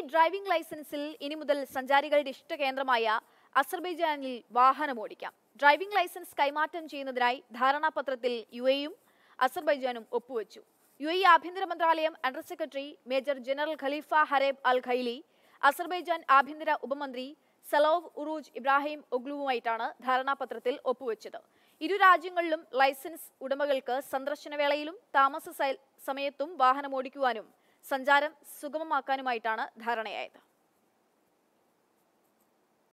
driving ലൈസൻസിൽ ഇനി മുതൽ സഞ്ചാരികളുടെ ഇഷ്ടകേന്ദ്രമായ അസർബൈജാനിൽ വാഹനം ഓടിക്കാം ഡ്രൈവിംഗ് ലൈസൻസ് കൈമാറ്റം ചെയ്യുന്നതിനായി ധാരണാപത്രത്തിൽ യു എയും അസർബൈജാനും ഒപ്പുവെച്ചു യു എ ആഭ്യന്തര മന്ത്രാലയം under secretary major general Khalifa Hareb Al Khaili Azerbaijan ആഭ്യന്തര ഉപമന്ത്രി സലോവ് ഉറൂജ് ഇബ്രാഹിം ഒഗ്ലുവുമായിട്ടാണ് ധാരണാപത്രത്തിൽ ഒപ്പുവെച്ചത് ഇരു രാജ്യങ്ങളിലും ലൈസൻസ് ഉടമകൾക്ക് സന്ദർശനവേളയിലും താമസ സ- സമയത്തും വാഹനം ഓടിക്കുവാനും സഞ്ചാരം സുഗമമാക്കാനുമായിട്ടാണ് ധാരണയായത്